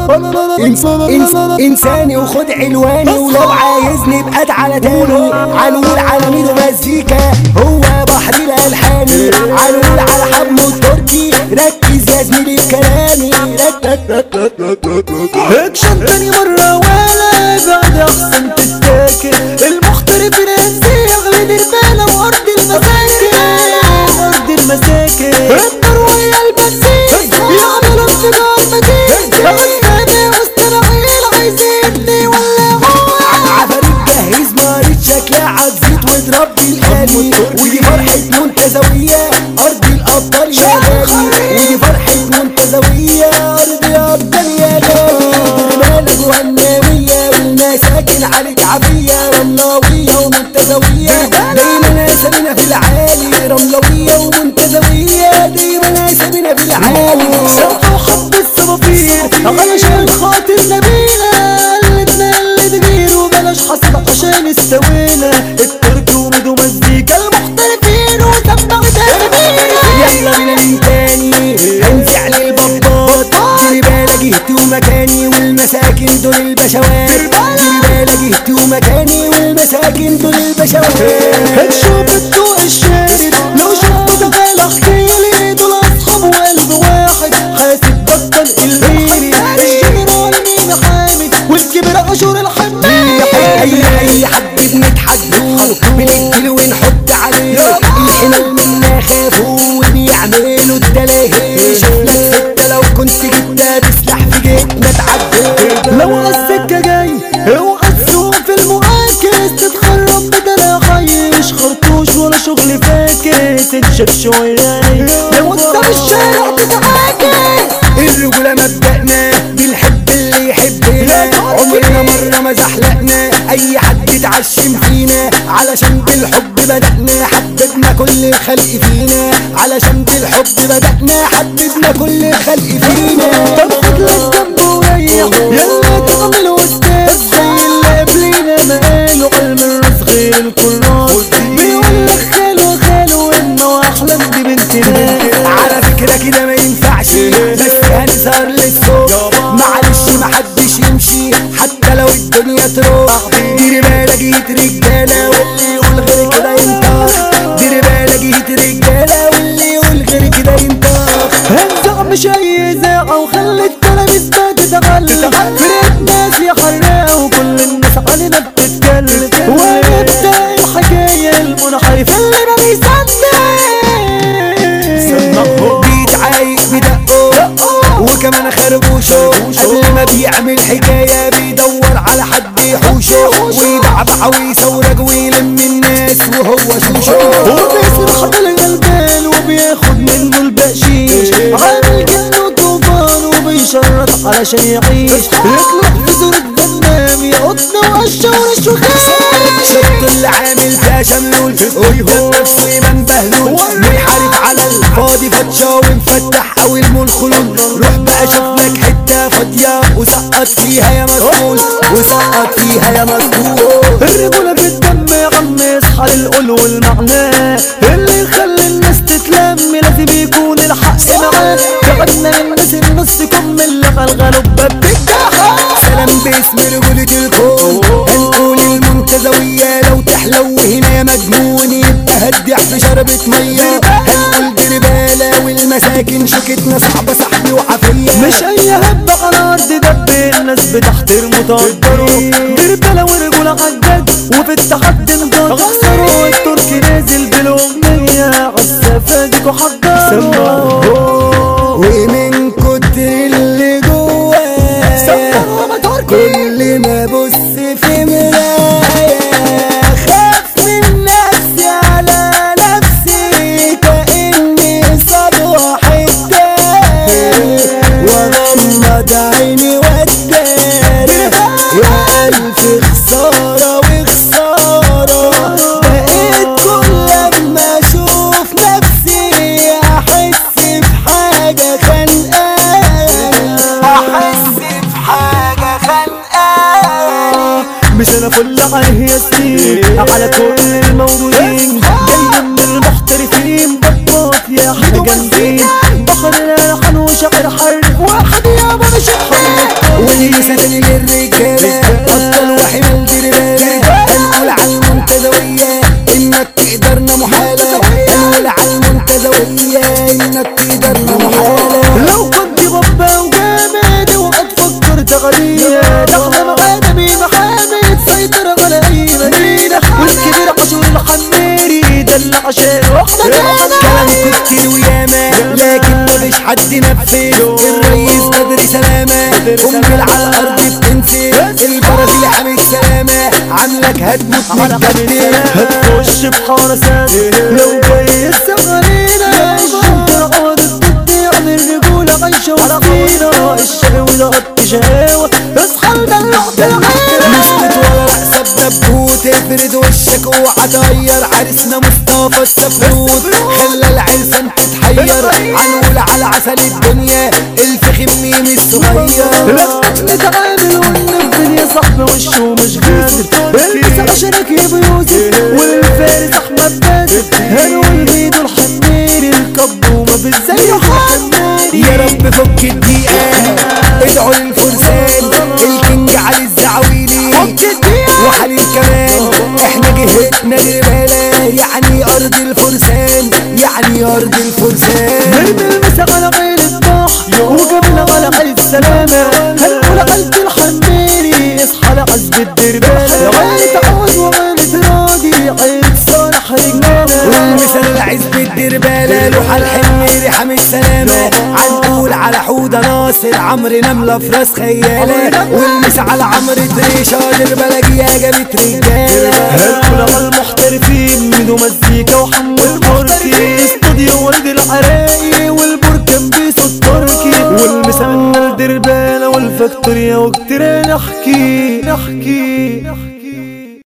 إنس إنس انساني وخد علواني ولو عايزني ابقى على تاني عنقول على ميدو مزيكا هو بحر الالحاني عنقول على حمو التركي ركز يا زميلي في كلامي اكشن تاني مرة ولا بعد احسن تتاكل المحترف ناسي اغلب البالة وارض المساكن ارض المساكن النار ويا البنزين يعملوا انفجار مدين غسانة مستمعين عايزيني ولا هو عفاريت جهز ناري شكلها عزيت واضرب بالآلي ودي فرحة منتزوية أرض الأبطال يا غالي ودي فرحة منتزوية أرض الأبطال يا غالي مالك وهنامية والمساكن عليك عافية رملاوية ومنتزوية دايما أسامينا في العالي رملاوية ومنتزوية دايما أسامينا في العالي شرطة وحب الصبابير علشان خاطر نبينا قلتنا اللي تغير وبلاش حسب عشان استوينا الترك وميدو مزيكا المحترفين وسمع تربينا يلا بينا من تاني انزع للبابات ديري بالك جهتي ومكاني والمساكن دول البشوات ديري بالك جهتي ومكاني والمساكن دول البشوات هتشوف الضوء الشارد لو شفت تغالى احكيلي دول اصحاب وقلب واحد حاسب بطل الغيري الجنرال مين حامد والكبر اشهر الحميد اي اي حد بنتحدوه بنقتل ونحط عليه الحمل منا خافوا وبيعملوا التلاهي شفلك ستة لو كنت جبتها تسلح في جيتنا تعدي لو السكة جاي اوعى تسوق في المعاكس تتخرب بدل حي مش خرطوش ولا شغل فاكس تنشف شوية لو قدام الشارع تتعاكس الرجولة مبدأنا بنحب اللي يحبنا عمرنا مرة ما زحلقنا أي حد يتعشم فينا علشان بالحب بدأنا حببنا كل الخلق فينا علشان بالحب بدأنا حببنا كل الخلق فينا طب خد لك جنب وريح يلا تعمل استاذ زي اللي قبلينا ما قالوا علم الراس غير الكراس بيقول لك خالو خالو انه واحلام دي بنتنا على فكرة كده ما ينفعش بس هنسهر للصبح معلش محدش يمشي حتى لو الدنيا تروح ديري بالك جيت رجالة واللي يقول غير كده ينطق ديري بالك جيت رجالة واللي يقول غير كده ينطق هنزع مش اي اذاعه وخلي التلاميذ ما تتغلب فرقة ناس يا حراق وكل الناس علينا بتتكلم ونبدا الحكايه المنحرف اللي ما بيصدق بيتعايق بدقه وكمان خربوشه قبل ما بيعمل حكاية بيدور على حد يحوشه ويبعبع ويسورج ويلم الناس وهو شوشه وبيصرخ بالغلبان وبياخد منه البقشيش عامل كأنه طوفان وبيشرط علشان يعيش يطلع في زور الدمام يقطنا وقشة ورش وخاش شط اللي عامل فيها شملول قدام نفسه ايمان بهلول منحرف على الفاضي فتشة ومفتح قوي المنخلول روح بقى شوف لك حتة فاضية وسقط فيها يا مسؤول وسقط فيها يا مسؤول الرجولة في الدم يا عم اصحى للقول والمعنى اللي يخلي الناس تتلم لازم يكون الحق معاه بعدنا للناس النص كم اللي غلغلوا بباب الجحا سلام باسم رجولة الكون هنقول المنتزوية لو تحلو هنا يا مجنون يبقى هدع في شربة مية هنقول دربالة والمساكن شوكتنا صعبة صاحبي وعافية مش اي هب على ارض دب الناس بتحترموا تقدروا دربلة ورجولة عالجد وفي التحدي نضل خسروا التركي نازل بالاغنية عالسفادك وحضروا ومن كتر اللي جواه سمروا ما تركي كل ما ابص في مراية خاف من نفسي على نفسي كأني صاد واحد تاني واغمض عيني واداري يا ألف خسارة وخسارة بقيت كل لما أشوف نفسي أحس بحاجة خانقاني أحس بحاجة خانقاني مش انا فل عليه ياسين على كل الموجودين جاي من المحترفين بطاط يا حاجة جامدين بحر الالحان وشعر حر واحد يا بابا شحر والمسا تاني للرجالة أبطال وحمال دربالة هنقول على المنتزوية إنك تقدرنا محالة هنقول على المنتزوية إنك تقدرنا محالة لو كنت غبة وجامد وهتفكر تغرية داخلة معانا مين محامد سيطر على أي مدينة والكبير عاشور الحميري ده اللي عشان واحدة جامدة كلامكوا كتير وياما لكن مفيش حد نفذ الرئيس بدري سلامة قنبل على الأرض بتنسف البرازيل حميد سلامة عاملك هتموت على متكتل هتخش بحرسات لو جاي السغرينة الشنطة عادت تدي عن الرجولة عايشة وسطينا الشقاوة ده قط شقاوة اصحى لدلوعة العين مسكت ولا رأسة بدبوت افرد وشك اوعى تغير عرسنا مصطفى السفروت خلى العرسان تتحير عنقول على عسل الدنيا الفخم ميم الصغير لك نتعامل وننفذ يا صاحبي وشه مش قادر البس عشانك يا ابو يوسف والفارس احمد باسل هنقول بيدو الحميري الكب وما في زيه حميري يا رب فك الدقيقة ادعوا للفرسان الكينج علي الزعويلي وحليم كمان احنا جهتنا دربالة يعني ارض الفرسان يعني ارض الفرسان نرمي المسا على غير البحر وقبل على حي السلامة هنقول عزب الحميري اصحى لعزب الدربالة غير تعود وغير تراضي عيد صالح رجالة والمثال العزب الدربالة لوحة الحميري حميد سلامة عنقول على حودة ناصر عمرو نملة في راس خيالة والمس على عمرو دريشة دربلجية جابت رجالة هنقول على المحترفين ميدو مزيكا وحمو التركي استوديو ولد العراقي والبركان بيسو التركي والمسا من الدربالة والفاكتوريا وكتير نحكي نحكي نحكي